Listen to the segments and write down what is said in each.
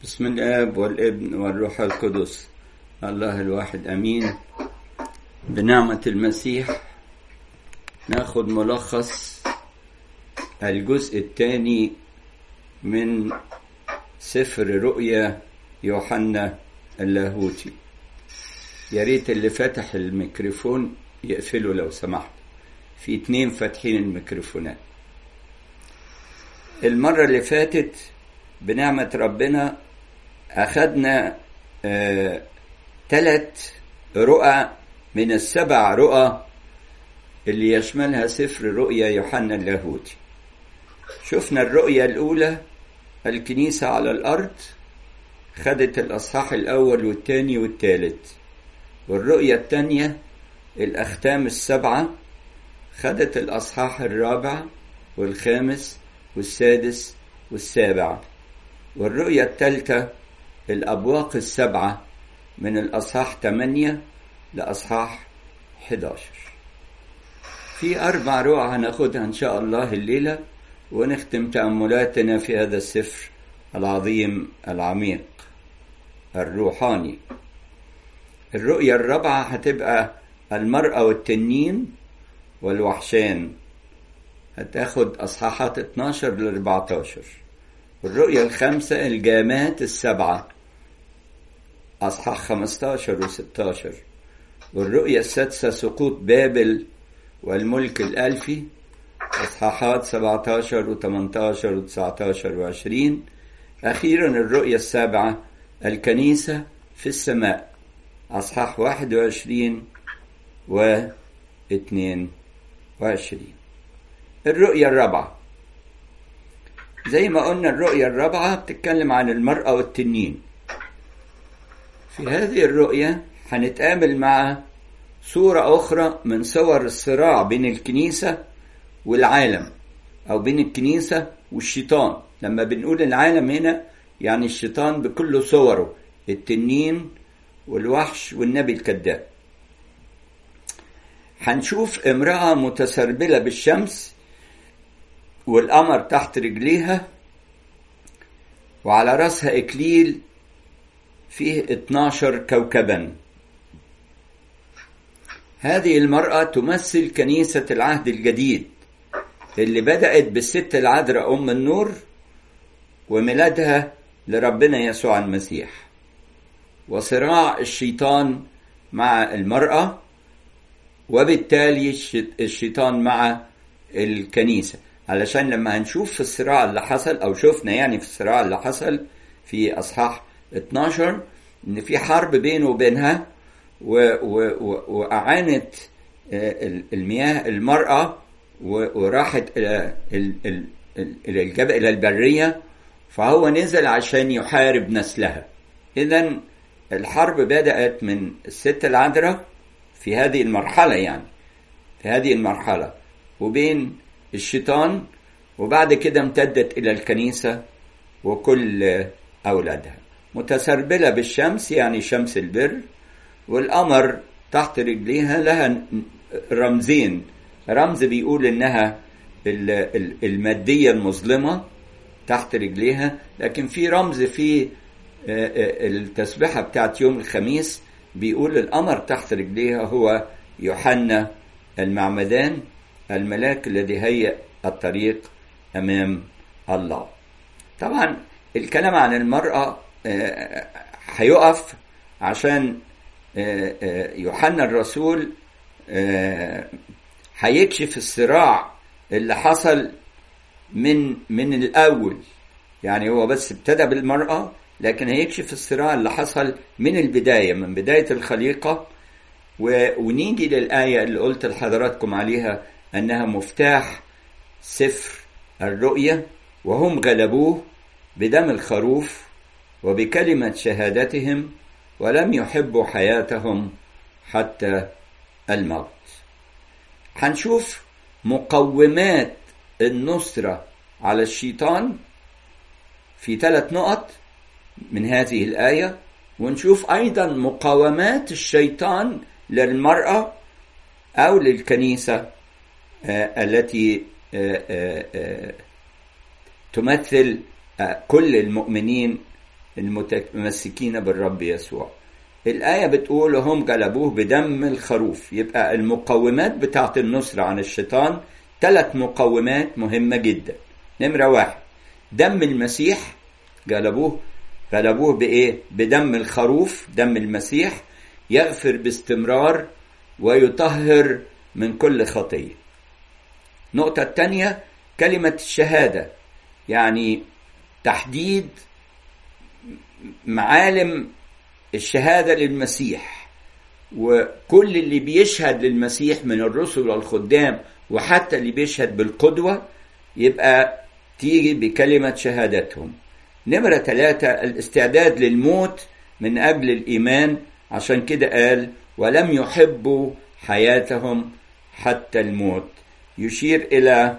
بسم الاب والابن والروح القدس الله الواحد امين بنعمه المسيح ناخد ملخص الجزء الثاني من سفر رؤيا يوحنا اللاهوتي يا ريت اللي فاتح الميكروفون يقفله لو سمحت في اتنين فاتحين الميكروفونات المرة اللي فاتت بنعمة ربنا أخدنا آه ثلاث رؤى من السبع رؤى اللي يشملها سفر رؤيا يوحنا اللاهوتي شفنا الرؤيا الأولى الكنيسة على الأرض خدت الأصحاح الأول والثاني والثالث والرؤيا الثانية الأختام السبعة خدت الأصحاح الرابع والخامس والسادس والسابع والرؤيا الثالثة الأبواق السبعة من الأصحاح 8 لأصحاح 11 في أربع رؤى هناخدها إن شاء الله الليلة ونختم تأملاتنا في هذا السفر العظيم العميق الروحاني الرؤيا الرابعة هتبقى المرأة والتنين والوحشان هتاخد أصحاحات 12 ل 14 والرؤيا الخامسة الجامات السبعة أصحاح 15 و 16 والرؤيا السادسة سقوط بابل والملك الألفي أصحاحات 17 و 18 و 19 و 20 أخيرا الرؤيا السابعة الكنيسة في السماء أصحاح 21 و 22 الرؤيا الرابعة زي ما قلنا الرؤيا الرابعة بتتكلم عن المرأة والتنين في هذه الرؤيا هنتقابل مع صورة أخرى من صور الصراع بين الكنيسة والعالم أو بين الكنيسة والشيطان لما بنقول العالم هنا يعني الشيطان بكل صوره التنين والوحش والنبي الكذاب هنشوف امرأة متسربلة بالشمس والقمر تحت رجليها وعلى راسها إكليل فيه 12 كوكبا هذه المرأة تمثل كنيسة العهد الجديد اللي بدأت بالست العذراء أم النور وميلادها لربنا يسوع المسيح وصراع الشيطان مع المرأة وبالتالي الشيطان مع الكنيسة علشان لما هنشوف في الصراع اللي حصل أو شفنا يعني في الصراع اللي حصل في أصحاح 12 إن في حرب بينه وبينها وأعانت المياه المرأة وراحت إلى إلى الجبل إلى البرية فهو نزل عشان يحارب نسلها إذا الحرب بدأت من الست العذراء في هذه المرحلة يعني في هذه المرحلة وبين الشيطان وبعد كده امتدت إلى الكنيسة وكل أولادها متسربلة بالشمس يعني شمس البر والقمر تحت رجليها لها رمزين رمز بيقول إنها المادية المظلمة تحت رجليها لكن في رمز في التسبحة بتاعت يوم الخميس بيقول القمر تحت رجليها هو يوحنا المعمدان الملاك الذي هيأ الطريق أمام الله طبعا الكلام عن المرأة هيقف عشان يوحنا الرسول هيكشف الصراع اللي حصل من من الأول يعني هو بس ابتدى بالمرأة لكن هيكشف الصراع اللي حصل من البداية من بداية الخليقة ونيجي للآية اللي قلت لحضراتكم عليها أنها مفتاح سفر الرؤية وهم غلبوه بدم الخروف وبكلمة شهادتهم ولم يحبوا حياتهم حتى الموت هنشوف مقومات النصرة على الشيطان في ثلاث نقط من هذه الآية ونشوف أيضا مقاومات الشيطان للمرأة أو للكنيسة التي تمثل كل المؤمنين المتمسكين بالرب يسوع الآية بتقول هم جلبوه بدم الخروف يبقى المقومات بتاعت النصرة عن الشيطان ثلاث مقومات مهمة جدا نمرة واحد دم المسيح جلبوه غلبوه بإيه؟ بدم الخروف دم المسيح يغفر باستمرار ويطهر من كل خطية النقطة الثانية كلمة الشهادة يعني تحديد معالم الشهادة للمسيح وكل اللي بيشهد للمسيح من الرسل والخدام وحتى اللي بيشهد بالقدوة يبقى تيجي بكلمة شهادتهم نمرة ثلاثة الاستعداد للموت من أجل الإيمان عشان كده قال ولم يحبوا حياتهم حتى الموت يشير إلى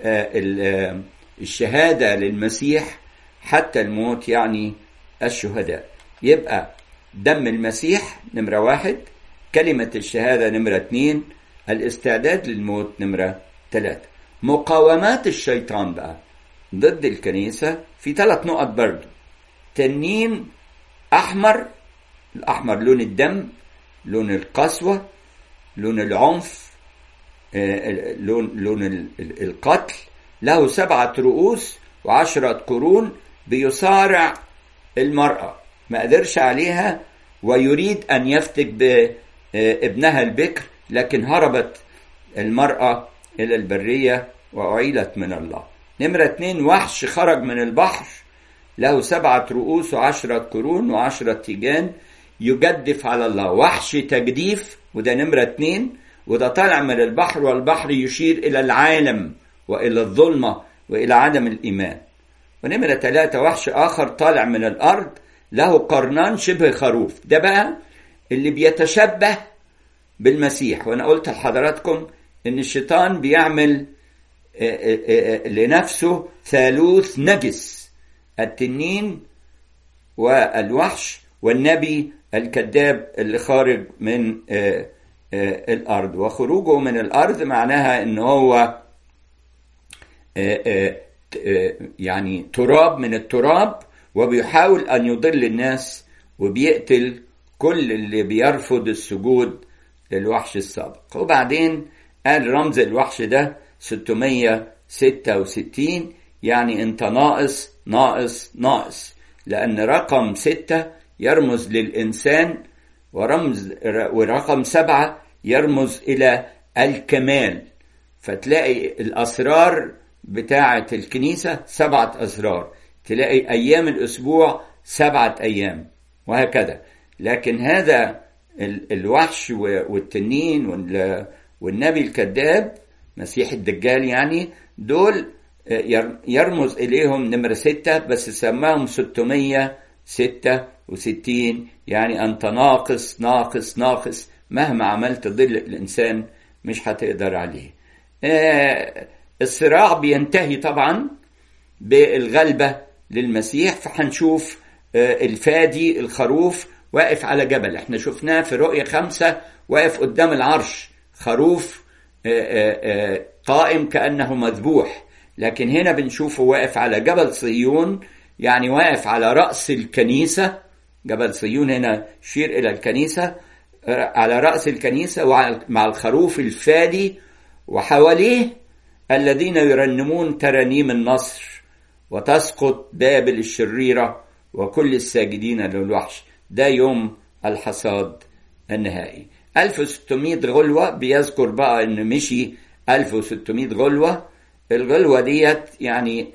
الشهادة للمسيح حتى الموت يعني الشهداء يبقى دم المسيح نمرة واحد كلمة الشهادة نمرة اتنين الاستعداد للموت نمرة ثلاثة مقاومات الشيطان بقى ضد الكنيسة في ثلاث نقط برضو تنين أحمر الأحمر لون الدم لون القسوة لون العنف لون لون القتل له سبعة رؤوس وعشرة قرون بيصارع المرأة ما قدرش عليها ويريد أن يفتك بابنها البكر لكن هربت المرأة إلى البرية وأعيلت من الله نمرة اتنين وحش خرج من البحر له سبعة رؤوس وعشرة قرون وعشرة تيجان يجدف على الله وحش تجديف وده نمرة اتنين وده طالع من البحر والبحر يشير إلى العالم وإلى الظلمة وإلى عدم الإيمان ونمرة ثلاثة وحش آخر طالع من الأرض له قرنان شبه خروف ده بقى اللي بيتشبه بالمسيح وأنا قلت لحضراتكم إن الشيطان بيعمل لنفسه ثالوث نجس التنين والوحش والنبي الكذاب اللي خارج من الأرض وخروجه من الأرض معناها إن هو يعني تراب من التراب وبيحاول أن يضل الناس وبيقتل كل اللي بيرفض السجود للوحش السابق وبعدين قال رمز الوحش ده 666 يعني انت ناقص ناقص ناقص لأن رقم ستة يرمز للإنسان ورمز ورقم سبعة يرمز إلى الكمال فتلاقي الأسرار بتاعة الكنيسة سبعة أسرار تلاقي أيام الأسبوع سبعة أيام وهكذا لكن هذا الوحش والتنين والنبي الكذاب مسيح الدجال يعني دول يرمز إليهم نمرة ستة بس سماهم 666 يعني أنت ناقص ناقص ناقص مهما عملت ضل الإنسان مش هتقدر عليه الصراع بينتهي طبعا بالغلبة للمسيح فهنشوف الفادي الخروف واقف على جبل احنا شفناه في رؤية خمسة واقف قدام العرش خروف قائم كأنه مذبوح لكن هنا بنشوفه واقف على جبل صهيون يعني واقف على رأس الكنيسة جبل صهيون هنا يشير إلى الكنيسة على رأس الكنيسة مع الخروف الفادي وحواليه الذين يرنمون ترانيم النصر وتسقط بابل الشريرة وكل الساجدين للوحش ده يوم الحصاد النهائي 1600 غلوة بيذكر بقى ان مشي 1600 غلوة الغلوة ديت يعني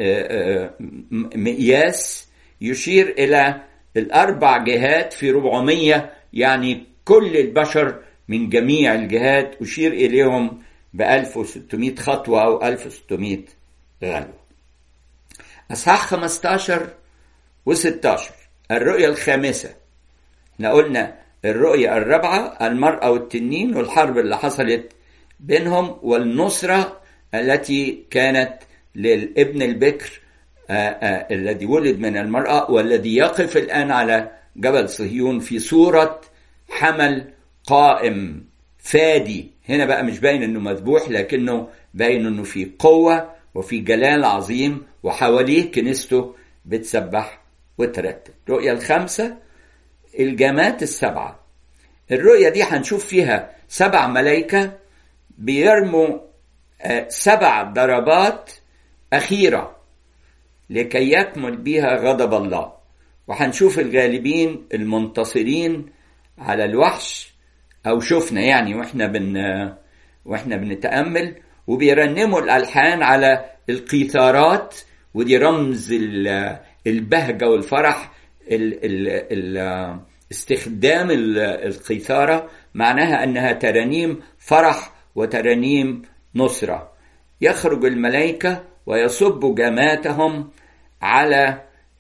مقياس يشير إلى الأربع جهات في 400 يعني كل البشر من جميع الجهات أشير إليهم ب 1600 خطوة أو 1600 غلوة أصحاح 15 و16 الرؤية الخامسة احنا قلنا الرؤية الرابعة المرأة والتنين والحرب اللي حصلت بينهم والنصرة التي كانت للابن البكر الذي ولد من المرأة والذي يقف الآن على جبل صهيون في صورة حمل قائم فادي هنا بقى مش باين انه مذبوح لكنه باين انه في قوة وفي جلال عظيم وحواليه كنيسته بتسبح وترتب الرؤية الخامسة الجامات السبعة الرؤية دي هنشوف فيها سبع ملائكة بيرموا سبع ضربات أخيرة لكي يكمل بها غضب الله وهنشوف الغالبين المنتصرين على الوحش أو شفنا يعني وإحنا بن وإحنا بنتأمل وبيرنموا الألحان على القيثارات ودي رمز البهجة والفرح ال ال ال استخدام القيثارة معناها أنها ترانيم فرح وترانيم نصرة يخرج الملائكة ويصب جماتهم على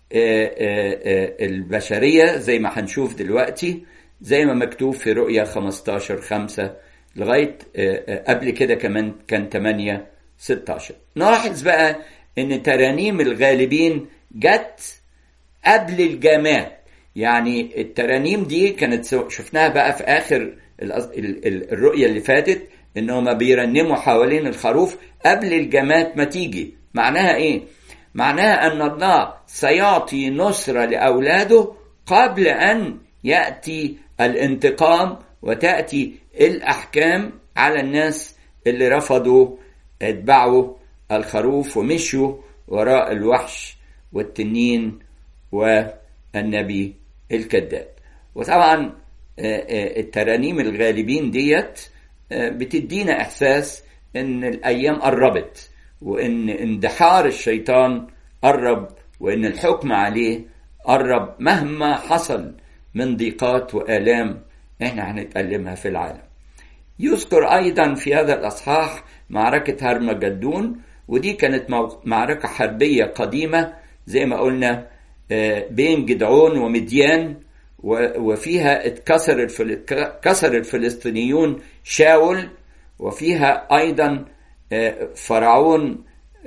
البشرية زي ما هنشوف دلوقتي زي ما مكتوب في رؤية 15 5 لغاية قبل كده كمان كان 8 16 نلاحظ بقى ان ترانيم الغالبين جت قبل الجامات يعني الترانيم دي كانت شفناها بقى في اخر الرؤية اللي فاتت انهم بيرنموا حوالين الخروف قبل الجامات ما تيجي معناها ايه معناها ان الله سيعطي نصرة لاولاده قبل ان ياتي الانتقام وتاتي الاحكام على الناس اللي رفضوا اتبعوا الخروف ومشوا وراء الوحش والتنين والنبي الكذاب وطبعا الترانيم الغالبين ديت بتدينا احساس ان الايام قربت وان اندحار الشيطان قرب وان الحكم عليه قرب مهما حصل من ضيقات والام احنا هنتألمها في العالم يذكر ايضا في هذا الاصحاح معركة هرمجدون ودي كانت معركة حربية قديمة زي ما قلنا بين جدعون ومديان وفيها اتكسر كسر الفلسطينيون شاول وفيها ايضا فرعون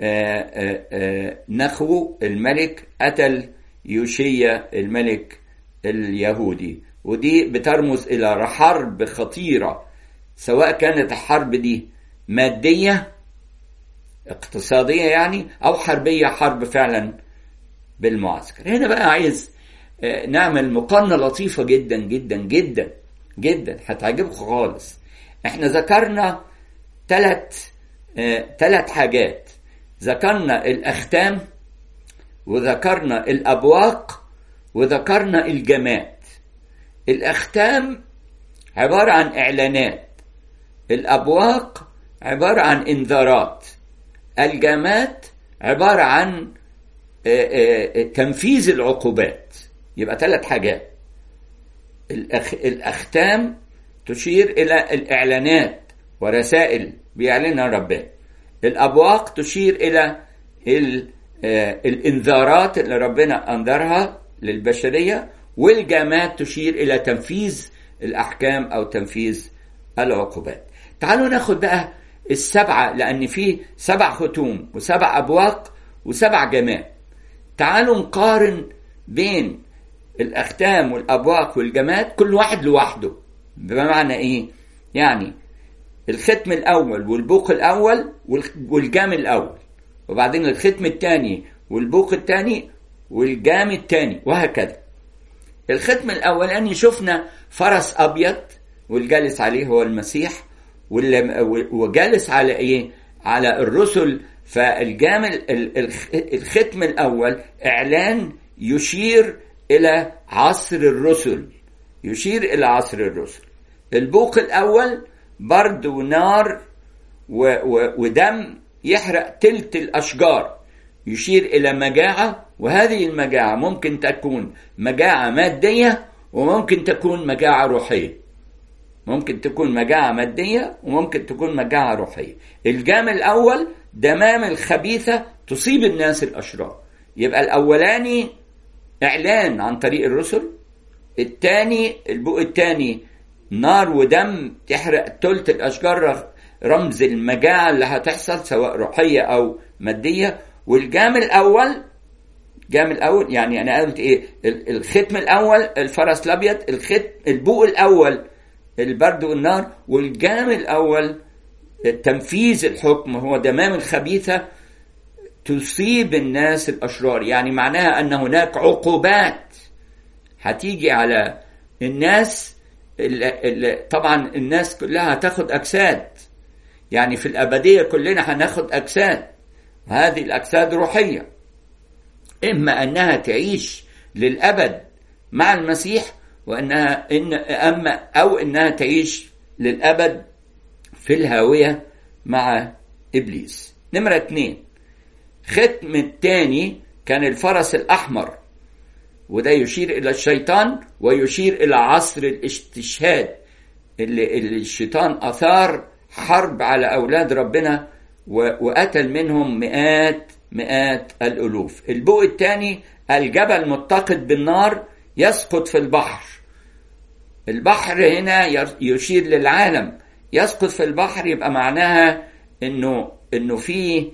نخو الملك قتل يوشيا الملك اليهودي ودي بترمز الى حرب خطيره سواء كانت الحرب دي ماديه اقتصاديه يعني او حربيه حرب فعلا بالمعسكر هنا بقى عايز نعمل مقارنه لطيفه جدا جدا جدا جدا هتعجبكم خالص احنا ذكرنا ثلاث ثلاث حاجات ذكرنا الاختام وذكرنا الابواق وذكرنا الجماد الاختام عباره عن اعلانات الابواق عباره عن انذارات الجماد عباره عن تنفيذ العقوبات يبقى ثلاث حاجات الاختام تشير الى الاعلانات ورسائل بيعلنها ربنا الابواق تشير الى الانذارات اللي ربنا انذرها للبشريه والجامات تشير الى تنفيذ الاحكام او تنفيذ العقوبات تعالوا ناخد بقى السبعه لان في سبع ختوم وسبع ابواق وسبع جماد تعالوا نقارن بين الاختام والابواق والجماد كل واحد لوحده بمعنى ايه يعني الختم الاول والبوق الاول والجام الاول وبعدين الختم الثاني والبوق الثاني والجام الثاني وهكذا الختم الاولاني شفنا فرس ابيض والجالس عليه هو المسيح وجالس على ايه على الرسل فالجام الختم الاول اعلان يشير الى عصر الرسل يشير الى عصر الرسل البوق الاول برد ونار و و ودم يحرق تلت الاشجار يشير الى مجاعه وهذه المجاعه ممكن تكون مجاعه ماديه وممكن تكون مجاعه روحيه ممكن تكون مجاعه ماديه وممكن تكون مجاعه روحيه الجام الاول دمام الخبيثه تصيب الناس الاشرار يبقى الاولاني اعلان عن طريق الرسل الثاني البوق الثاني نار ودم تحرق تلت الاشجار رمز المجاعه اللي هتحصل سواء روحيه او ماديه والجام الاول الجام الاول يعني انا قلت ايه الختم الاول الفرس الابيض الختم البوق الاول البرد والنار والجام الاول تنفيذ الحكم هو دمام الخبيثه تصيب الناس الأشرار يعني معناها أن هناك عقوبات هتيجي على الناس اللي اللي طبعا الناس كلها هتاخد أجساد يعني في الأبدية كلنا هناخد أجساد هذه الأجساد روحية إما أنها تعيش للأبد مع المسيح وأنها إن أما أو أنها تعيش للأبد في الهاوية مع إبليس نمرة اتنين ختم الثاني كان الفرس الأحمر وده يشير إلى الشيطان ويشير إلى عصر الاستشهاد اللي, اللي الشيطان أثار حرب على أولاد ربنا وقتل منهم مئات مئات الألوف البوق الثاني الجبل متقد بالنار يسقط في البحر البحر هنا يشير للعالم يسقط في البحر يبقى معناها انه انه في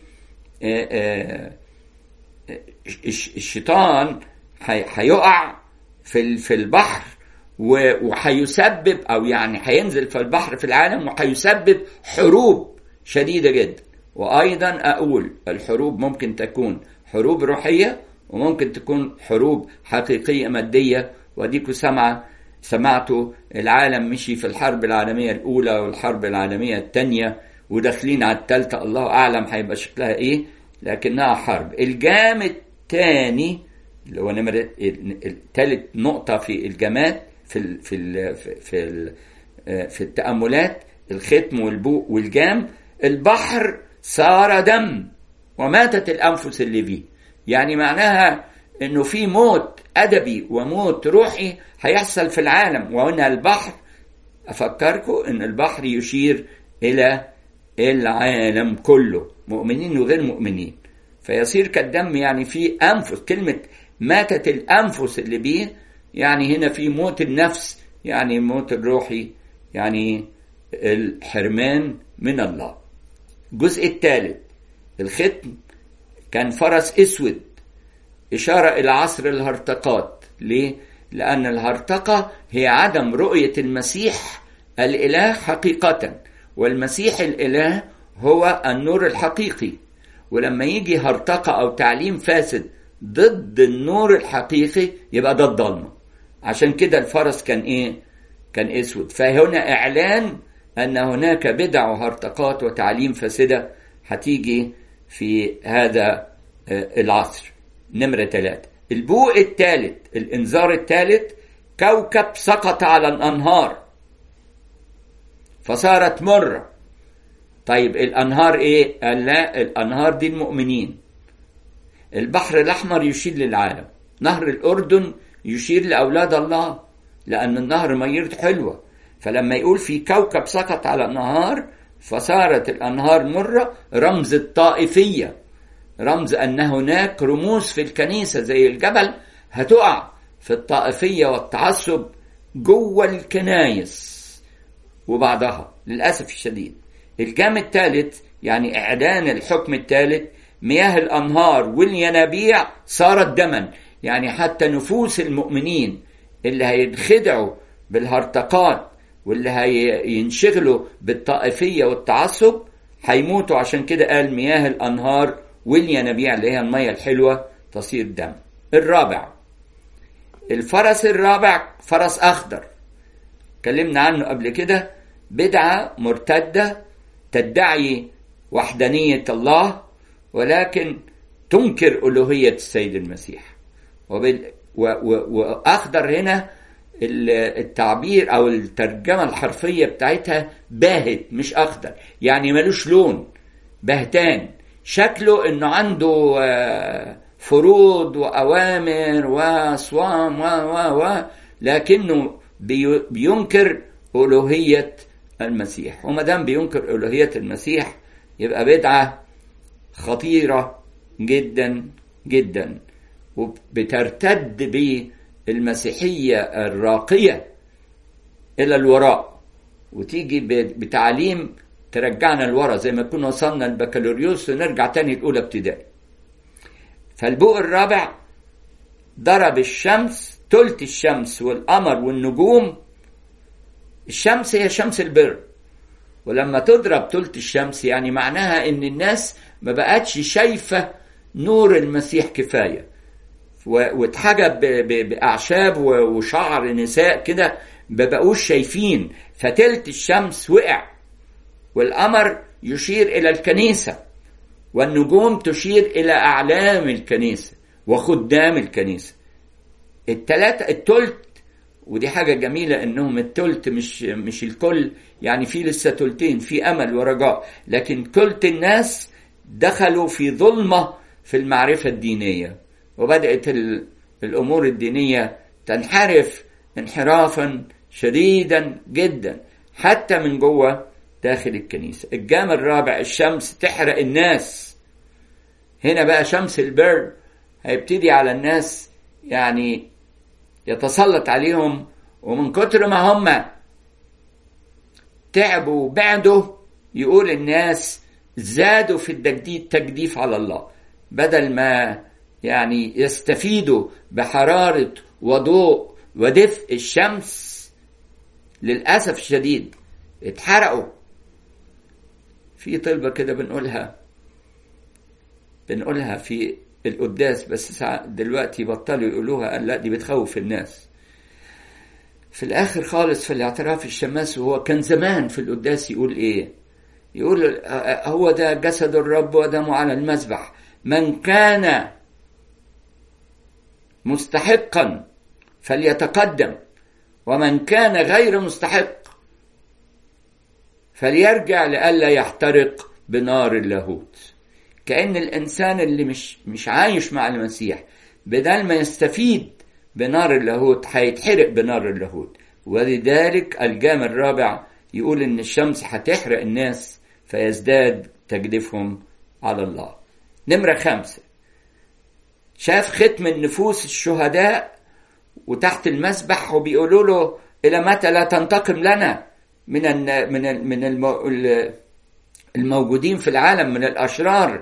الشيطان هيقع في في البحر وهيسبب او يعني هينزل في البحر في العالم وهيسبب حروب شديده جدا وايضا اقول الحروب ممكن تكون حروب روحيه وممكن تكون حروب حقيقيه ماديه وديكوا سمع سمعتوا العالم مشي في الحرب العالميه الاولى والحرب العالميه الثانيه وداخلين على الثالثه الله اعلم هيبقى شكلها ايه لكنها حرب الجام الثاني اللي هو نمرة ثالث نقطة في الجماد في ال في ال في ال في التأملات الختم والبوق والجام البحر صار دم وماتت الأنفس اللي فيه يعني معناها انه في موت ادبي وموت روحي هيحصل في العالم وهنا البحر افكركم ان البحر يشير الى العالم كله مؤمنين وغير مؤمنين فيصير كالدم يعني في انفس كلمه ماتت الانفس اللي بيه يعني هنا في موت النفس يعني موت الروحي يعني الحرمان من الله الجزء الثالث الختم كان فرس اسود اشاره الى عصر الهرطقات ليه لان الهرطقه هي عدم رؤيه المسيح الاله حقيقه والمسيح الاله هو النور الحقيقي ولما يجي هرطقه او تعليم فاسد ضد النور الحقيقي يبقى ده الضلمه عشان كده الفرس كان ايه كان اسود فهنا اعلان ان هناك بدع وهرطقات وتعليم فاسده هتيجي في هذا العصر نمرة ثلاثة البوء الثالث الانذار الثالث كوكب سقط على الانهار فصارت مرة طيب الانهار ايه قال لا الانهار دي المؤمنين البحر الاحمر يشير للعالم نهر الاردن يشير لاولاد الله لان النهر ميرته حلوه فلما يقول في كوكب سقط على النهار فصارت الانهار مره رمز الطائفيه رمز ان هناك رموز في الكنيسه زي الجبل هتقع في الطائفيه والتعصب جوه الكنايس وبعضها للاسف الشديد الجام الثالث يعني اعلان الحكم الثالث مياه الانهار والينابيع صارت دما يعني حتى نفوس المؤمنين اللي هينخدعوا بالهرطقات واللي هينشغلوا بالطائفيه والتعصب هيموتوا عشان كده قال مياه الانهار والينابيع اللي هي الميه الحلوه تصير دم الرابع الفرس الرابع فرس اخضر اتكلمنا عنه قبل كده بدعه مرتده تدعي وحدانيه الله ولكن تنكر الوهيه السيد المسيح وبال... و... و... واخضر هنا التعبير او الترجمه الحرفيه بتاعتها باهت مش اخضر يعني ملوش لون بهتان شكله انه عنده فروض واوامر وصوام و و و لكنه بي... بينكر الوهيه المسيح وما دام بينكر الوهيه المسيح يبقى بدعه خطيره جدا جدا وبترتد بالمسيحيه الراقيه الى الوراء وتيجي بتعليم ترجعنا لورا زي ما كنا وصلنا البكالوريوس ونرجع تاني الاولى ابتدائي فالبوق الرابع ضرب الشمس تلت الشمس والقمر والنجوم الشمس هي شمس البر ولما تضرب تلت الشمس يعني معناها ان الناس ما بقتش شايفة نور المسيح كفايه واتحجب باعشاب وشعر نساء كده ما بقوش شايفين فتلت الشمس وقع والقمر يشير الى الكنيسه والنجوم تشير الى اعلام الكنيسه وخدام الكنيسه التلاتة التلت ودي حاجة جميلة انهم التلت مش مش الكل يعني في لسه تلتين في امل ورجاء لكن تلت الناس دخلوا في ظلمة في المعرفة الدينية وبدأت الامور الدينية تنحرف انحرافا شديدا جدا حتى من جوه داخل الكنيسة الجام الرابع الشمس تحرق الناس هنا بقى شمس البر هيبتدي على الناس يعني يتسلط عليهم ومن كتر ما هم تعبوا وبعدوا يقول الناس زادوا في التجديد تجديف على الله بدل ما يعني يستفيدوا بحرارة وضوء ودفء الشمس للأسف الشديد اتحرقوا في طلبة كده بنقولها بنقولها في القداس بس دلوقتي بطلوا يقولوها قال لا دي بتخوف الناس في الاخر خالص في الاعتراف الشماس وهو كان زمان في القداس يقول ايه يقول هو ده جسد الرب ودمه على المذبح من كان مستحقا فليتقدم ومن كان غير مستحق فليرجع لئلا يحترق بنار اللاهوت كأن الإنسان اللي مش مش عايش مع المسيح بدل ما يستفيد بنار اللاهوت هيتحرق بنار اللاهوت ولذلك الجام الرابع يقول إن الشمس هتحرق الناس فيزداد تجديفهم على الله نمرة خمسة شاف ختم النفوس الشهداء وتحت المسبح وبيقولوا له إلى متى لا تنتقم لنا من ال من ال من المو الموجودين في العالم من الأشرار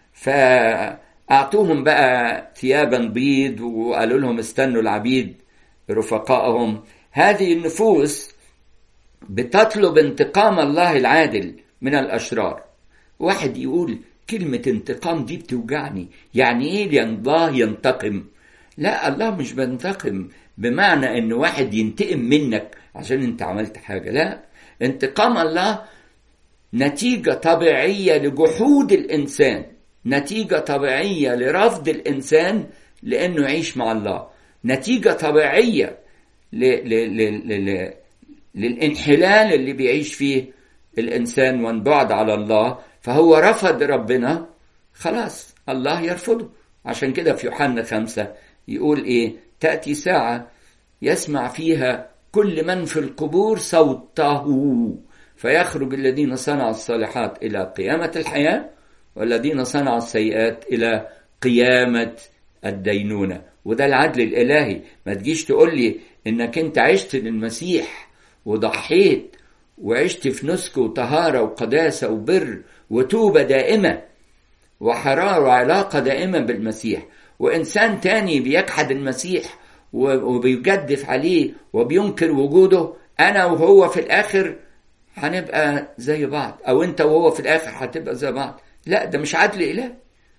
فأعطوهم بقى ثيابا بيض وقالوا لهم استنوا العبيد رفقائهم هذه النفوس بتطلب انتقام الله العادل من الأشرار واحد يقول كلمة انتقام دي بتوجعني يعني ايه الله ينتقم لا الله مش بينتقم بمعنى ان واحد ينتقم منك عشان انت عملت حاجة لا انتقام الله نتيجة طبيعية لجحود الإنسان نتيجة طبيعية لرفض الإنسان لأنه يعيش مع الله نتيجة طبيعية ل ل ل ل للانحلال اللي بيعيش فيه الإنسان وانبعد على الله فهو رفض ربنا خلاص الله يرفضه عشان كده في يوحنا خمسة يقول إيه تأتي ساعة يسمع فيها كل من في القبور صوته فيخرج الذين صنعوا الصالحات إلى قيامة الحياة والذين صنعوا السيئات إلى قيامة الدينونة وده العدل الإلهي ما تجيش تقول لي إنك أنت عشت للمسيح وضحيت وعشت في نسك وطهارة وقداسة وبر وتوبة دائمة وحرارة وعلاقة دائمة بالمسيح وإنسان تاني بيجحد المسيح وبيجدف عليه وبينكر وجوده أنا وهو في الآخر هنبقى زي بعض أو أنت وهو في الآخر هتبقى زي بعض لا ده مش عدل إله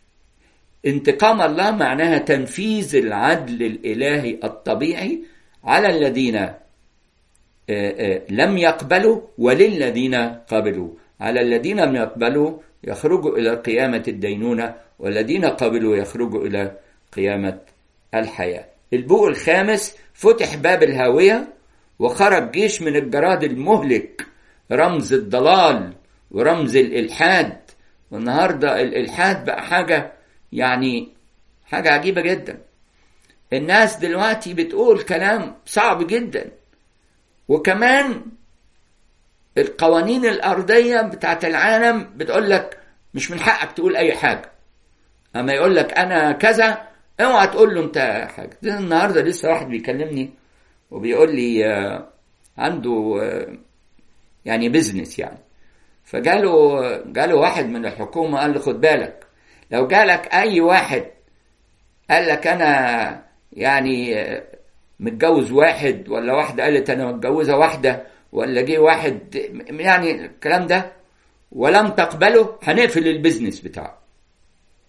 انتقام الله معناها تنفيذ العدل الإلهي الطبيعي على الذين لم يقبلوا وللذين قبلوا على الذين لم يقبلوا يخرجوا إلى قيامة الدينونة والذين قبلوا يخرجوا إلى قيامة الحياة البوق الخامس فتح باب الهاوية وخرج جيش من الجراد المهلك رمز الضلال ورمز الإلحاد والنهاردة الإلحاد بقى حاجة يعني حاجة عجيبة جدا الناس دلوقتي بتقول كلام صعب جدا وكمان القوانين الأرضية بتاعت العالم بتقول لك مش من حقك تقول أي حاجة أما يقول لك أنا كذا اوعى تقول له أنت حاجة ده النهاردة لسه واحد بيكلمني وبيقول لي عنده يعني بيزنس يعني فجاله جاله واحد من الحكومة قال له خد بالك لو جالك أي واحد قال لك أنا يعني متجوز واحد ولا واحدة قالت أنا متجوزة واحدة ولا جه واحد يعني الكلام ده ولم تقبله هنقفل البيزنس بتاعه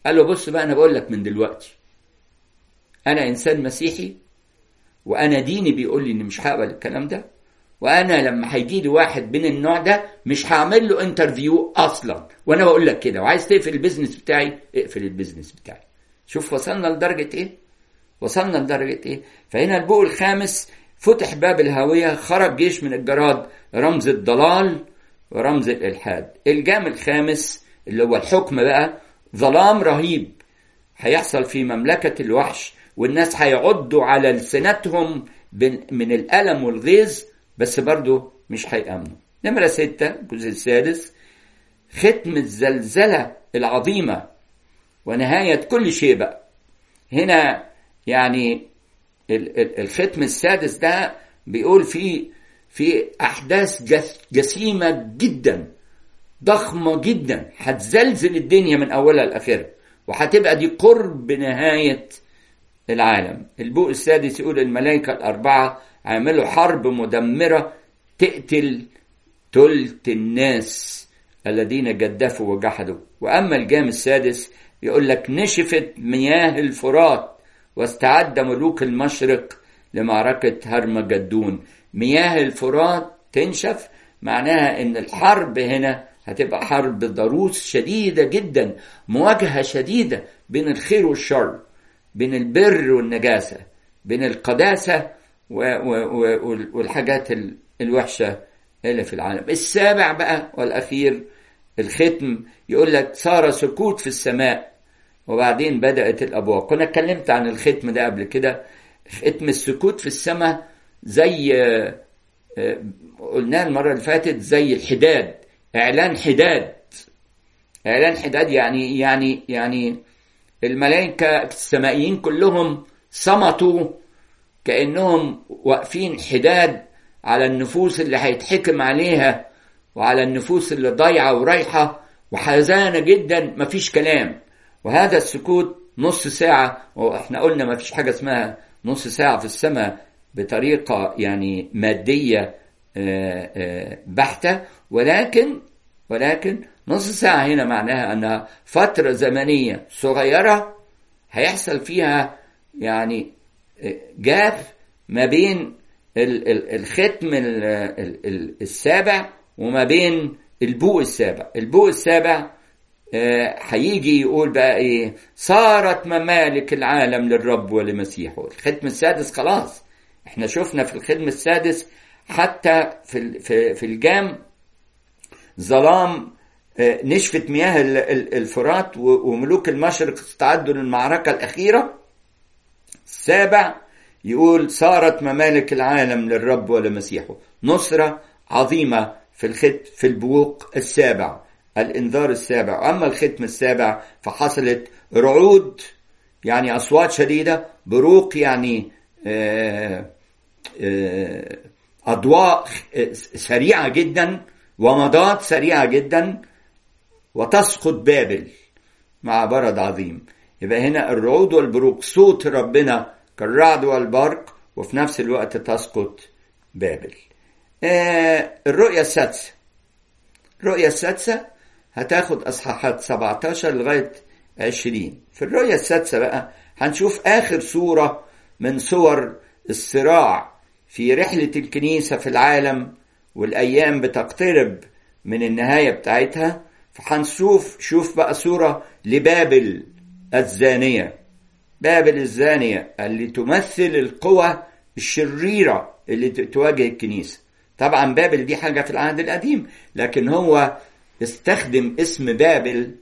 قال له بص بقى انا بقول لك من دلوقتي انا انسان مسيحي وانا ديني بيقول لي اني مش هقبل الكلام ده وانا لما هيجي لي واحد من النوع ده مش هعمل له انترفيو اصلا وانا بقول لك كده وعايز تقفل البيزنس بتاعي اقفل البيزنس بتاعي شوف وصلنا لدرجه ايه وصلنا لدرجه ايه فهنا البوق الخامس فتح باب الهاويه خرج جيش من الجراد رمز الضلال ورمز الالحاد الجام الخامس اللي هو الحكم بقى ظلام رهيب هيحصل في مملكه الوحش والناس هيعضوا على لسنتهم من الالم والغيظ بس برضه مش هيأمنوا نمرة ستة الجزء السادس ختم الزلزلة العظيمة ونهاية كل شيء بقى هنا يعني الختم السادس ده بيقول في في أحداث جسيمة جدا ضخمة جدا هتزلزل الدنيا من أولها لآخرها وهتبقى دي قرب نهاية العالم البوق السادس يقول الملائكة الأربعة عملوا حرب مدمرة تقتل تلت الناس الذين جدفوا وجحدوا وأما الجام السادس يقول لك نشفت مياه الفرات واستعد ملوك المشرق لمعركة هرمجدون مياه الفرات تنشف معناها ان الحرب هنا هتبقى حرب ضروس شديدة جدا مواجهة شديدة بين الخير والشر بين البر والنجاسة بين القداسة والحاجات الوحشة اللي في العالم السابع بقى والأخير الختم يقول لك صار سكوت في السماء وبعدين بدأت الأبواب كنا اتكلمت عن الختم ده قبل كده ختم السكوت في السماء زي قلناه المرة اللي فاتت زي الحداد إعلان حداد إعلان حداد يعني يعني يعني الملائكة السمائيين كلهم صمتوا كأنهم واقفين حداد على النفوس اللي هيتحكم عليها وعلى النفوس اللي ضايعة ورايحة وحزانة جدا مفيش كلام وهذا السكوت نص ساعة واحنا قلنا مفيش حاجة اسمها نص ساعة في السماء بطريقة يعني مادية بحتة ولكن ولكن نص ساعة هنا معناها أنها فترة زمنية صغيرة هيحصل فيها يعني جاف ما بين الختم السابع وما بين البوق السابع البوق السابع هيجي يقول بقى ايه صارت ممالك العالم للرب ولمسيحه الختم السادس خلاص احنا شفنا في الختم السادس حتى في في الجام ظلام نشفت مياه الفرات وملوك المشرق استعدوا للمعركة الأخيرة السابع يقول صارت ممالك العالم للرب ولمسيحه نصرة عظيمة في الخت في البوق السابع الانذار السابع أما الختم السابع فحصلت رعود يعني أصوات شديدة بروق يعني آآ آآ أضواء سريعة جدا ومضات سريعة جدا وتسقط بابل مع برد عظيم يبقى هنا الرعود والبروق صوت ربنا كالرعد والبرق وفي نفس الوقت تسقط بابل آه الرؤية السادسة الرؤية السادسة هتاخد أصحاحات 17 لغاية 20 في الرؤية السادسة بقى هنشوف آخر صورة من صور الصراع في رحلة الكنيسة في العالم والأيام بتقترب من النهاية بتاعتها فهنشوف شوف بقى صورة لبابل الزانية بابل الزانية اللي تمثل القوى الشريرة اللي تواجه الكنيسة طبعا بابل دي حاجة في العهد القديم لكن هو استخدم اسم بابل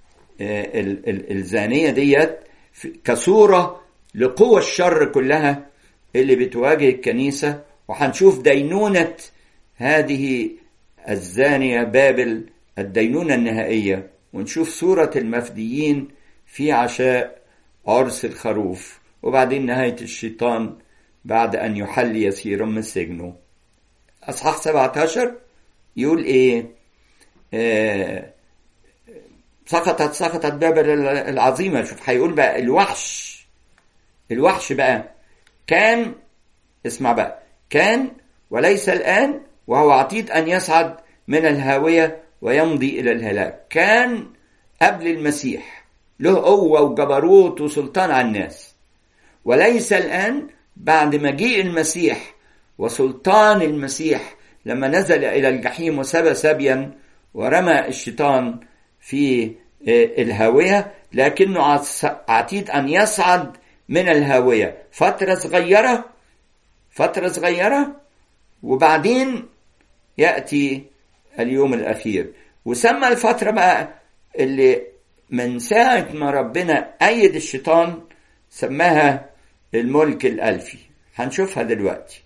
الزانية ديت كصورة لقوى الشر كلها اللي بتواجه الكنيسة وهنشوف دينونة هذه الزانية بابل الدينونة النهائية ونشوف صورة المفديين في عشاء عرس الخروف وبعدين نهاية الشيطان بعد أن يحل يسيرا من سجنه أصحاح 17 يقول إيه آه سقطت سقطت بابل العظيمة شوف هيقول بقى الوحش الوحش بقى كان اسمع بقى كان وليس الآن وهو عتيد أن يصعد من الهاوية ويمضي إلى الهلاك كان قبل المسيح له قوة وجبروت وسلطان على الناس وليس الآن بعد مجيء المسيح وسلطان المسيح لما نزل إلى الجحيم وسبى سبيا ورمى الشيطان في الهاوية لكنه عتيد أن يصعد من الهاوية فترة صغيرة فترة صغيرة وبعدين يأتي اليوم الأخير وسمى الفترة بقى اللي من ساعة ما ربنا أيد الشيطان سماها الملك الألفي هنشوفها دلوقتي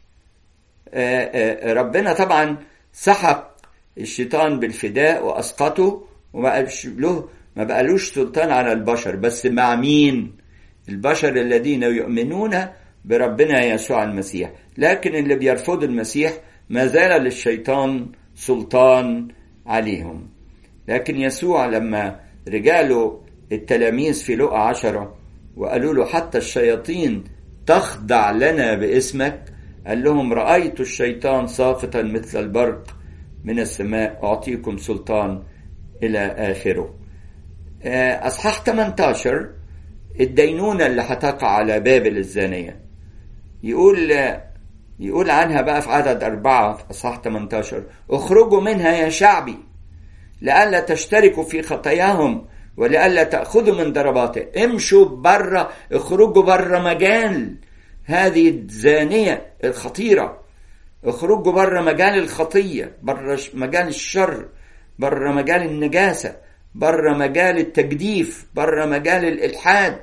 ربنا طبعا سحق الشيطان بالفداء وأسقطه وما بقالش له ما بقالوش سلطان على البشر بس مع مين البشر الذين يؤمنون بربنا يسوع المسيح لكن اللي بيرفضوا المسيح ما زال للشيطان سلطان عليهم لكن يسوع لما رجاله التلاميذ في لقا عشرة وقالوا له حتى الشياطين تخضع لنا باسمك قال لهم رأيت الشيطان ساقطا مثل البرق من السماء أعطيكم سلطان إلى آخره أصحاح 18 الدينونة اللي هتقع على بابل الزانية يقول يقول عنها بقى في عدد أربعة في أصحاح 18 اخرجوا منها يا شعبي لئلا تشتركوا في خطاياهم ولئلا تأخذوا من ضرباته امشوا بره اخرجوا بره مجال هذه الزانية الخطيرة اخرجوا بره مجال الخطية بره مجال الشر بره مجال النجاسة بره مجال التجديف بره مجال الإلحاد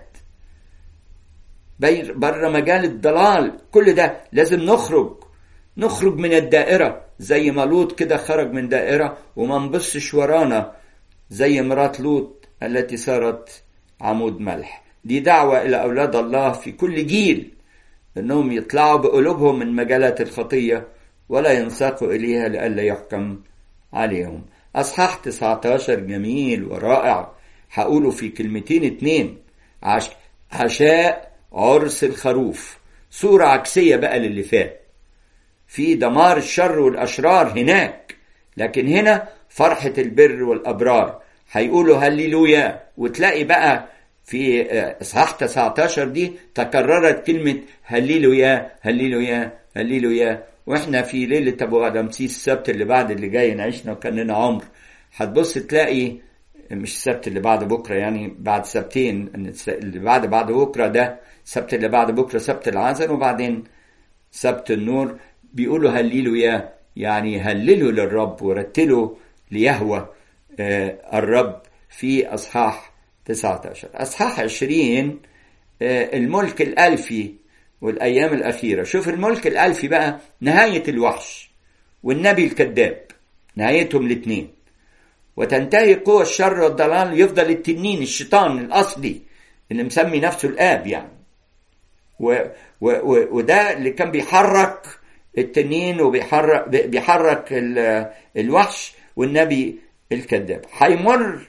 بره مجال الضلال كل ده لازم نخرج نخرج من الدائرة زي ما لوط كده خرج من دائرة وما نبصش ورانا زي مرات لوط التي صارت عمود ملح دي دعوة إلى أولاد الله في كل جيل أنهم يطلعوا بقلوبهم من مجالات الخطية ولا ينساقوا إليها لئلا يحكم عليهم أصحاح 19 جميل ورائع هقوله في كلمتين اتنين عش... عشاء عرس الخروف صورة عكسية بقى للي فات في دمار الشر والأشرار هناك لكن هنا فرحة البر والأبرار هيقولوا هللويا وتلاقي بقى في اصحاح 19 دي تكررت كلمة هللويا هللويا هللويا واحنا في ليلة ابو رمسيس السبت اللي بعد اللي جاي نعيشنا وكان لنا عمر هتبص تلاقي مش السبت اللي بعد بكره يعني بعد سبتين اللي بعد بعد بكره ده السبت اللي بعد بكره سبت العزل وبعدين سبت النور بيقولوا هللويا يعني هللوا للرب ورتلوا ليهوى الرب في اصحاح 19 اصحاح 20 الملك الالفي والايام الاخيره شوف الملك الالفي بقى نهايه الوحش والنبي الكذاب نهايتهم الاثنين وتنتهي قوى الشر والضلال يفضل التنين الشيطان الاصلي اللي مسمي نفسه الاب يعني و و و وده اللي كان بيحرك التنين وبيحرك بيحرك الوحش والنبي الكذاب هيمر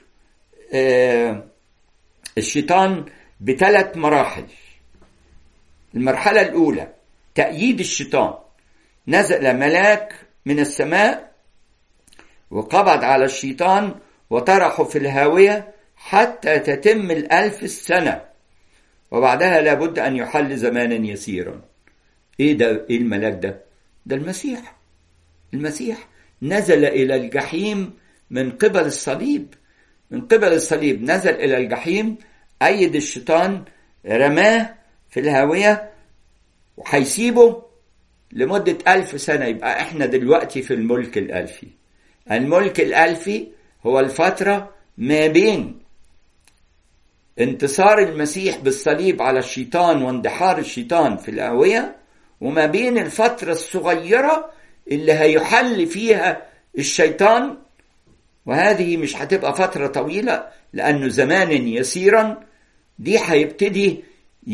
آه الشيطان بثلاث مراحل المرحلة الأولى تأييد الشيطان نزل ملاك من السماء وقبض على الشيطان وطرحه في الهاوية حتى تتم الألف السنة وبعدها لابد أن يحل زمانا يسيرا إيه ده إيه الملاك ده ده المسيح المسيح نزل إلى الجحيم من قبل الصليب من قبل الصليب نزل إلى الجحيم أيد الشيطان رماه في الهاوية وهيسيبه لمدة ألف سنة يبقى إحنا دلوقتي في الملك الألفي الملك الألفي هو الفترة ما بين انتصار المسيح بالصليب على الشيطان واندحار الشيطان في الهاوية وما بين الفترة الصغيرة اللي هيحل فيها الشيطان وهذه مش هتبقى فترة طويلة لأنه زمانا يسيرا دي هيبتدي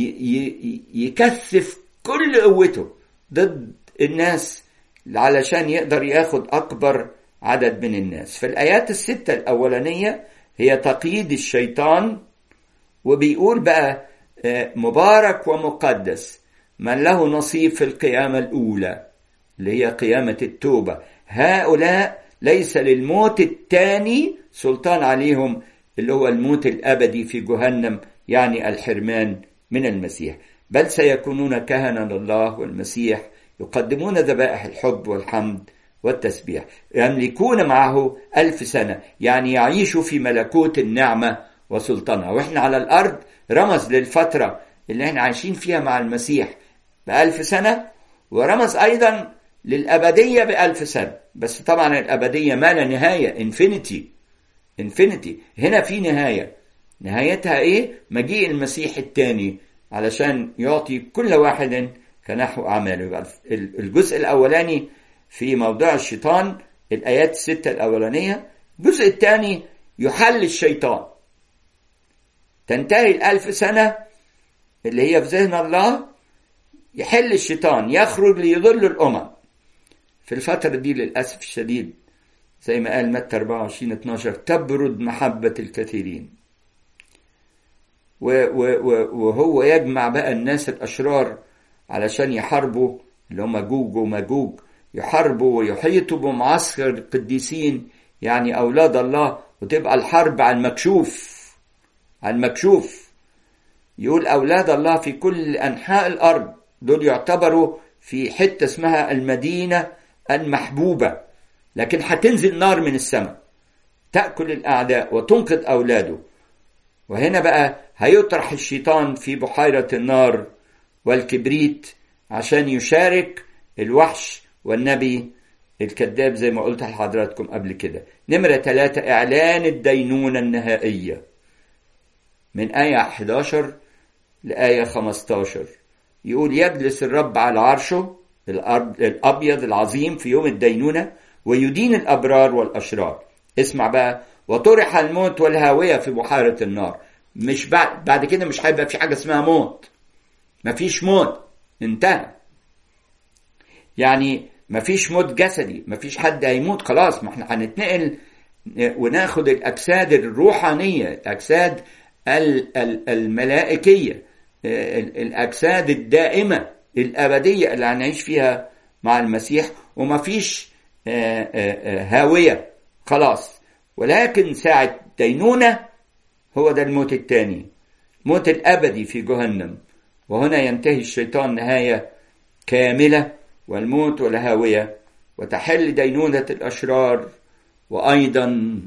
يكثف كل قوته ضد الناس علشان يقدر ياخد أكبر عدد من الناس فالآيات الستة الأولانية هي تقييد الشيطان وبيقول بقى مبارك ومقدس من له نصيب في القيامة الأولى اللي هي قيامة التوبة هؤلاء ليس للموت الثاني سلطان عليهم اللي هو الموت الأبدي في جهنم يعني الحرمان من المسيح بل سيكونون كهنة لله والمسيح يقدمون ذبائح الحب والحمد والتسبيح يملكون معه ألف سنة يعني يعيشوا في ملكوت النعمة وسلطانها وإحنا على الأرض رمز للفترة اللي احنا عايشين فيها مع المسيح بألف سنة ورمز أيضا للأبدية بألف سنة بس طبعا الأبدية ما لا نهاية انفينيتي انفينيتي هنا في نهاية نهايتها ايه مجيء المسيح الثاني علشان يعطي كل واحد كنحو أعماله الجزء الأولاني في موضوع الشيطان الآيات الستة الأولانية الجزء الثاني يحل الشيطان تنتهي الألف سنة اللي هي في ذهن الله يحل الشيطان يخرج ليضل الأمم في الفترة دي للأسف الشديد زي ما قال متى 24 12 تبرد محبة الكثيرين وهو يجمع بقى الناس الأشرار علشان يحاربوا اللي هم جوج ومجوج يحاربوا ويحيطوا بمعسكر القديسين يعني أولاد الله وتبقى الحرب على المكشوف على المكشوف يقول أولاد الله في كل أنحاء الأرض دول يعتبروا في حتة اسمها المدينة المحبوبة لكن هتنزل نار من السماء تأكل الأعداء وتنقذ أولاده وهنا بقى هيطرح الشيطان في بحيرة النار والكبريت عشان يشارك الوحش والنبي الكذاب زي ما قلت لحضراتكم قبل كده نمرة ثلاثة إعلان الدينونة النهائية من آية 11 لآية 15 يقول يجلس الرب على عرشه الأبيض العظيم في يوم الدينونة ويدين الأبرار والأشرار اسمع بقى وطرح الموت والهاوية في بحيرة النار مش بعد بعد كده مش هيبقى في حاجة اسمها موت مفيش موت انتهى يعني مفيش موت جسدي مفيش حد هيموت خلاص ما احنا هنتنقل وناخد الأجساد الروحانية الأجساد الملائكية الأجساد الدائمة الأبدية اللي هنعيش فيها مع المسيح ومفيش هاوية خلاص ولكن ساعة دينونة هو ده الموت الثاني موت الأبدي في جهنم وهنا ينتهي الشيطان نهاية كاملة والموت والهاوية وتحل دينونة الأشرار وأيضا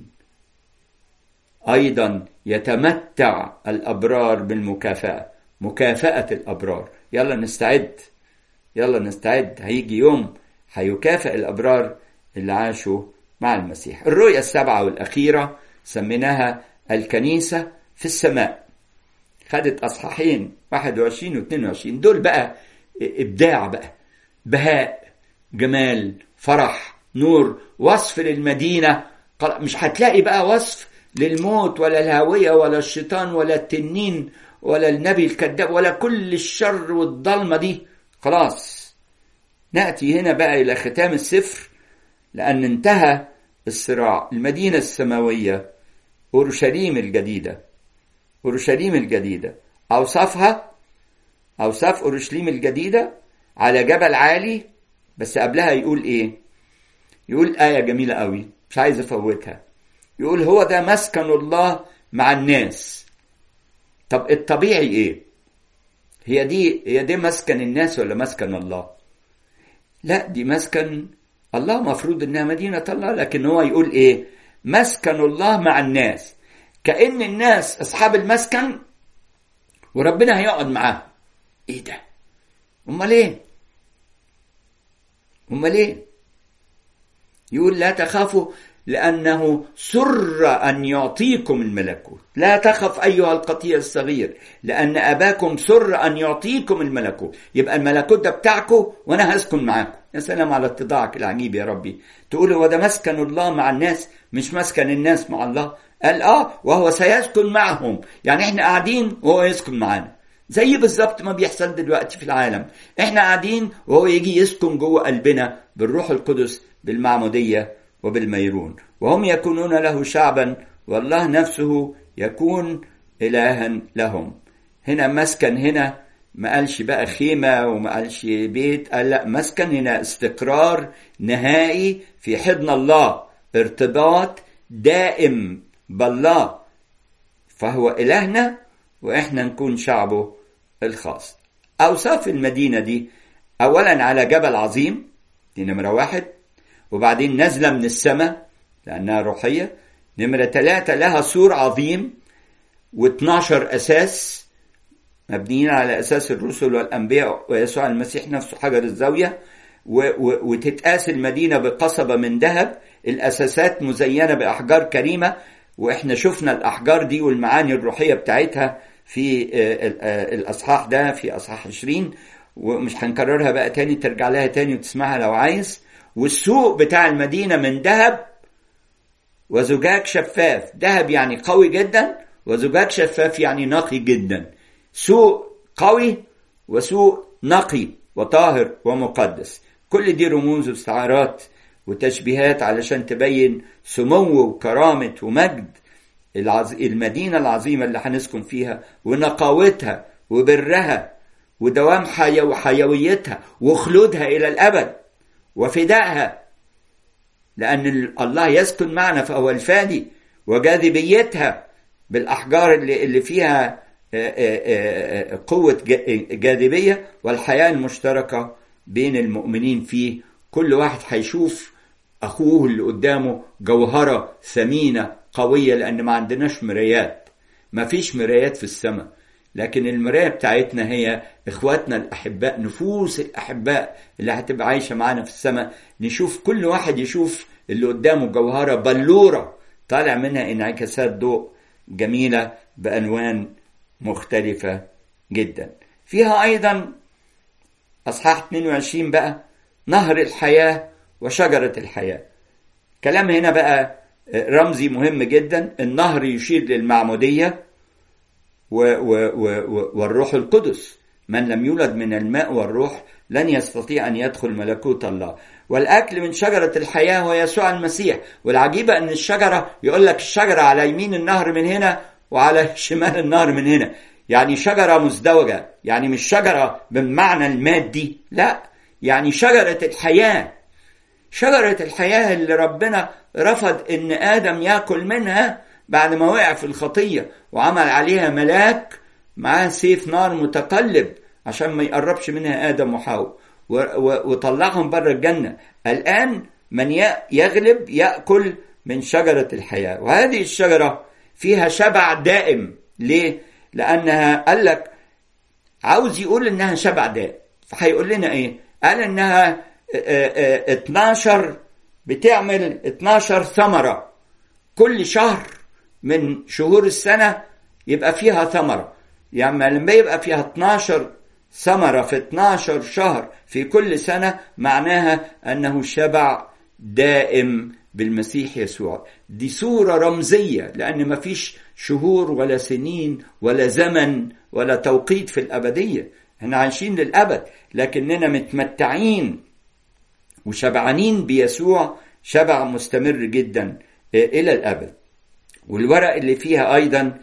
أيضا يتمتع الأبرار بالمكافأة مكافأة الأبرار يلا نستعد يلا نستعد هيجي يوم هيكافئ الأبرار اللي عاشوا مع المسيح الرؤية السبعة والأخيرة سميناها الكنيسة في السماء خدت أصحاحين 21 و 22 دول بقى إبداع بقى بهاء جمال فرح نور وصف للمدينة مش هتلاقي بقى وصف للموت ولا الهاوية ولا الشيطان ولا التنين ولا النبي الكذاب ولا كل الشر والضلمة دي خلاص نأتي هنا بقى إلى ختام السفر لأن انتهى الصراع المدينة السماوية أورشليم الجديدة أورشليم الجديدة أوصافها أوصاف أورشليم الجديدة على جبل عالي بس قبلها يقول إيه يقول آية جميلة قوي مش عايز أفوتها يقول هو ده مسكن الله مع الناس طب الطبيعي إيه هي دي هي دي مسكن الناس ولا مسكن الله لا دي مسكن الله مفروض انها مدينة الله لكن هو يقول ايه مسكن الله مع الناس كأن الناس اصحاب المسكن وربنا هيقعد معاهم ايه ده امال ايه امال ايه يقول لا تخافوا لأنه سر أن يعطيكم الملكوت لا تخف أيها القطيع الصغير لأن أباكم سر أن يعطيكم الملكوت يبقى الملكوت ده بتاعكم وأنا هسكن معاكم يا سلام على اتضاعك العجيب يا ربي تقول هو ده مسكن الله مع الناس مش مسكن الناس مع الله قال اه وهو سيسكن معهم يعني احنا قاعدين وهو يسكن معانا زي بالظبط ما بيحصل دلوقتي في العالم احنا قاعدين وهو يجي يسكن جوه قلبنا بالروح القدس بالمعموديه وبالميرون وهم يكونون له شعبا والله نفسه يكون إلها لهم هنا مسكن هنا ما قالش بقى خيمة وما قالش بيت قال لا مسكن هنا استقرار نهائي في حضن الله ارتباط دائم بالله فهو إلهنا وإحنا نكون شعبه الخاص أوصاف المدينة دي أولا على جبل عظيم دي نمرة واحد وبعدين نازلة من السماء لأنها روحية نمرة ثلاثة لها سور عظيم و12 أساس مبنيين على أساس الرسل والأنبياء ويسوع المسيح نفسه حجر الزاوية و و وتتقاس المدينة بقصبة من ذهب الأساسات مزينة بأحجار كريمة وإحنا شفنا الأحجار دي والمعاني الروحية بتاعتها في الأصحاح ده في أصحاح 20 ومش هنكررها بقى تاني ترجع لها تاني وتسمعها لو عايز والسوق بتاع المدينة من ذهب وزجاج شفاف ذهب يعني قوي جدا وزجاج شفاف يعني نقي جدا سوق قوي وسوق نقي وطاهر ومقدس كل دي رموز واستعارات وتشبيهات علشان تبين سمو وكرامة ومجد العظ... المدينة العظيمة اللي هنسكن فيها ونقاوتها وبرها ودوام حيو... حيويتها وخلودها إلى الأبد وفدائها لأن الله يسكن معنا فهو الفادي وجاذبيتها بالأحجار اللي, اللي فيها قوة جاذبية والحياة المشتركة بين المؤمنين فيه كل واحد هيشوف أخوه اللي قدامه جوهرة ثمينة قوية لأن ما عندناش مرايات ما فيش مرايات في السماء لكن المراية بتاعتنا هي إخواتنا الأحباء نفوس الأحباء اللي هتبقى عايشة معانا في السماء نشوف كل واحد يشوف اللي قدامه جوهرة بلورة طالع منها انعكاسات ضوء جميلة بألوان مختلفة جدا فيها أيضا أصحاح 22 بقى نهر الحياة وشجرة الحياة كلام هنا بقى رمزي مهم جدا النهر يشير للمعمودية و و و والروح القدس من لم يولد من الماء والروح لن يستطيع أن يدخل ملكوت الله والأكل من شجرة الحياة هو يسوع المسيح والعجيبة أن الشجرة يقول لك الشجرة على يمين النهر من هنا وعلى شمال النهر من هنا يعني شجرة مزدوجة يعني مش شجرة بالمعنى المادي لا يعني شجرة الحياة شجرة الحياة اللي ربنا رفض ان آدم يأكل منها بعد ما وقع في الخطية وعمل عليها ملاك معاه سيف نار متقلب عشان ما يقربش منها آدم وحواء وطلعهم بره الجنة الآن من يغلب يأكل من شجرة الحياة وهذه الشجرة فيها شبع دائم ليه؟ لأنها قال لك عاوز يقول إنها شبع دائم فهيقول لنا إيه؟ قال إنها 12 بتعمل 12 ثمرة كل شهر من شهور السنة يبقى فيها ثمرة يعني لما يبقى فيها 12 ثمرة في 12 شهر في كل سنة معناها أنه شبع دائم بالمسيح يسوع دي صورة رمزية لأن ما فيش شهور ولا سنين ولا زمن ولا توقيت في الأبدية احنا عايشين للأبد لكننا متمتعين وشبعانين بيسوع شبع مستمر جدا إلى الأبد والورق اللي فيها أيضا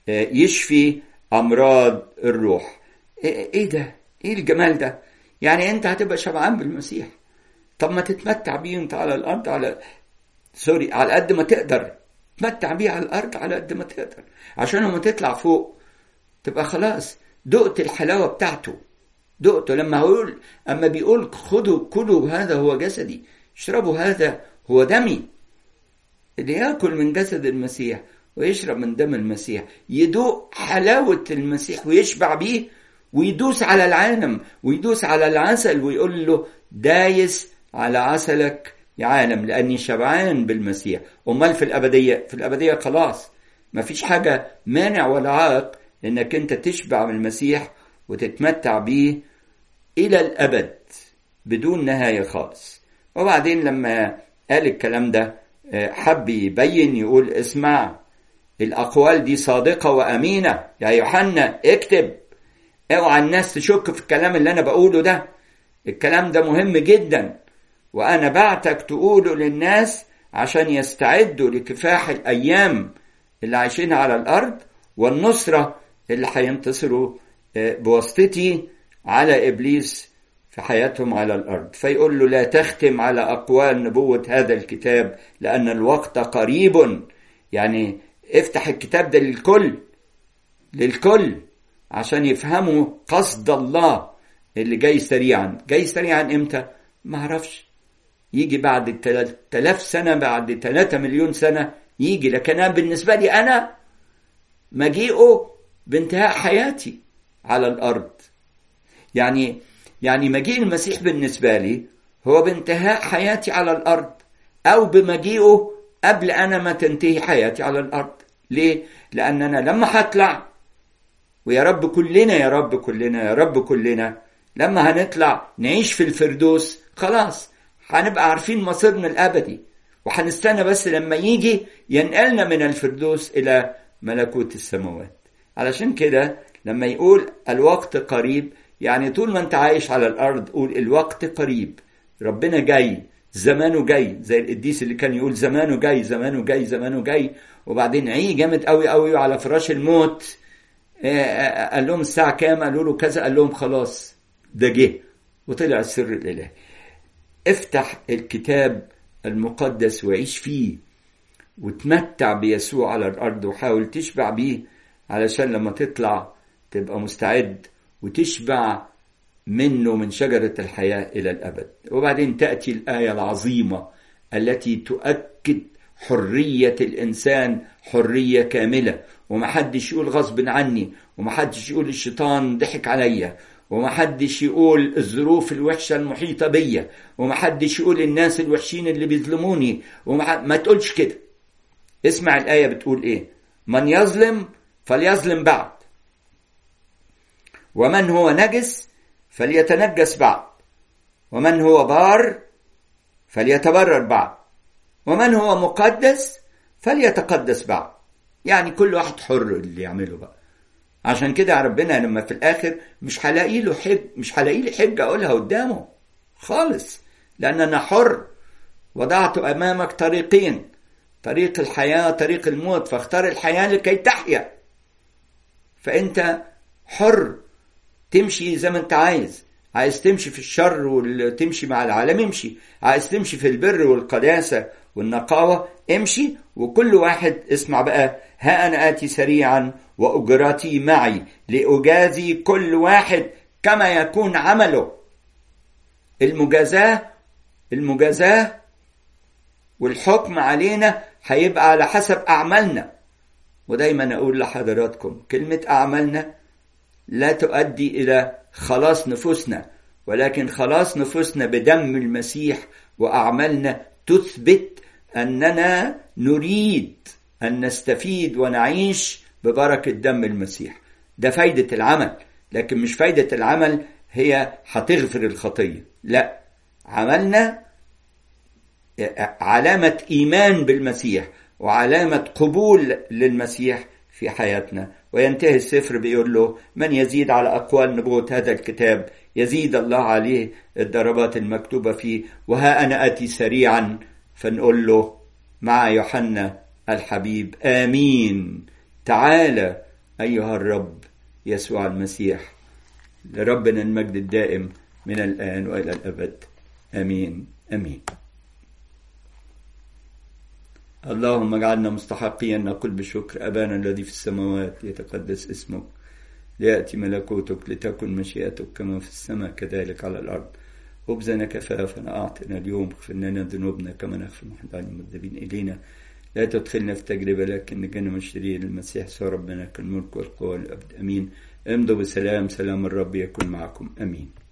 يشفي أمراض الروح إيه ده؟ إيه الجمال ده؟ يعني أنت هتبقى شبعان بالمسيح طب ما تتمتع بيه أنت على الأرض على سوري على قد ما تقدر تمتع بيه على الأرض على قد ما تقدر عشان لما تطلع فوق تبقى خلاص دقت الحلاوة بتاعته دقته لما هقول أما بيقول خذوا كلوا هذا هو جسدي اشربوا هذا هو دمي اللي ياكل من جسد المسيح ويشرب من دم المسيح يدوق حلاوة المسيح ويشبع بيه ويدوس على العالم ويدوس على العسل ويقول له دايس على عسلك يا عالم لأني شبعان بالمسيح أمال في الأبدية في الأبدية خلاص ما فيش حاجة مانع ولا عائق إنك أنت تشبع من المسيح وتتمتع بيه إلى الأبد بدون نهاية خالص وبعدين لما قال الكلام ده حب يبين يقول اسمع الأقوال دي صادقة وأمينة يا يوحنا اكتب اوعى الناس تشك في الكلام اللي أنا بقوله ده الكلام ده مهم جدا وأنا بعتك تقوله للناس عشان يستعدوا لكفاح الأيام اللي عايشينها على الأرض والنصرة اللي هينتصروا بواسطتي على إبليس في حياتهم على الأرض فيقول له لا تختم على أقوال نبوة هذا الكتاب لأن الوقت قريب يعني افتح الكتاب ده للكل للكل عشان يفهموا قصد الله اللي جاي سريعا جاي سريعا امتى معرفش يجي بعد 3000 سنة بعد 3 مليون سنة يجي لكن أنا بالنسبة لي أنا مجيئه بانتهاء حياتي على الأرض يعني يعني مجيء المسيح بالنسبة لي هو بانتهاء حياتي على الأرض أو بمجيئه قبل أنا ما تنتهي حياتي على الأرض ليه؟ لأن أنا لما هطلع ويا رب كلنا يا رب كلنا يا رب كلنا لما هنطلع نعيش في الفردوس خلاص هنبقى عارفين مصيرنا الأبدي وهنستنى بس لما يجي ينقلنا من الفردوس إلى ملكوت السماوات علشان كده لما يقول الوقت قريب يعني طول ما انت عايش على الأرض قول الوقت قريب ربنا جاي زمانه جاي زي القديس اللي كان يقول زمانه جاي زمانه جاي زمانه جاي وبعدين عي جامد قوي قوي على فراش الموت قال لهم الساعة كام قالوا له كذا قال لهم خلاص ده جه وطلع السر الإلهي افتح الكتاب المقدس وعيش فيه وتمتع بيسوع على الأرض وحاول تشبع بيه علشان لما تطلع تبقى مستعد وتشبع منه من شجرة الحياة إلى الأبد وبعدين تأتي الآية العظيمة التي تؤكد حرية الإنسان حرية كاملة ومحدش يقول غصب عني ومحدش يقول الشيطان ضحك عليا ومحدش يقول الظروف الوحشة المحيطة بيا ومحدش يقول الناس الوحشين اللي بيظلموني وما ما تقولش كده اسمع الآية بتقول إيه من يظلم فليظلم بعد ومن هو نجس فليتنجس بعد ومن هو بار فليتبرر بعد ومن هو مقدس فليتقدس بعد يعني كل واحد حر اللي يعمله بقى عشان كده ربنا لما في الاخر مش هلاقي له حج مش هلاقي لي حجه اقولها قدامه خالص لان انا حر وضعت امامك طريقين طريق الحياه طريق الموت فاختار الحياه لكي تحيا فانت حر تمشي زي ما انت عايز عايز تمشي في الشر وتمشي مع العالم امشي عايز تمشي في البر والقداسة والنقاوة امشي وكل واحد اسمع بقى ها أنا آتي سريعا وأجرتي معي لأجازي كل واحد كما يكون عمله المجازاة المجازاة والحكم علينا هيبقى على حسب أعمالنا ودايما أقول لحضراتكم كلمة أعمالنا لا تؤدي إلى خلاص نفوسنا ولكن خلاص نفوسنا بدم المسيح وأعمالنا تثبت أننا نريد أن نستفيد ونعيش ببركة دم المسيح ده فايدة العمل لكن مش فايدة العمل هي هتغفر الخطية لا عملنا علامة إيمان بالمسيح وعلامة قبول للمسيح في حياتنا وينتهي السفر بيقول له من يزيد على أقوال نبوة هذا الكتاب يزيد الله عليه الضربات المكتوبة فيه وها أنا أتي سريعا فنقول له مع يوحنا الحبيب آمين تعالى أيها الرب يسوع المسيح لربنا المجد الدائم من الآن وإلى الأبد آمين آمين اللهم اجعلنا مستحقين نقول بشكر أبانا الذي في السماوات يتقدس اسمك ليأتي ملكوتك لتكن مشيئتك كما في السماء كذلك على الأرض خبزنا كفافنا أعطنا اليوم اغفر لنا ذنوبنا كما نغفر نحن عن المذنبين إلينا لا تدخلنا في تجربة لكن نجنا مشترين المسيح سوى ربنا كالملك والقوة والأبد أمين امضوا بسلام سلام الرب يكون معكم أمين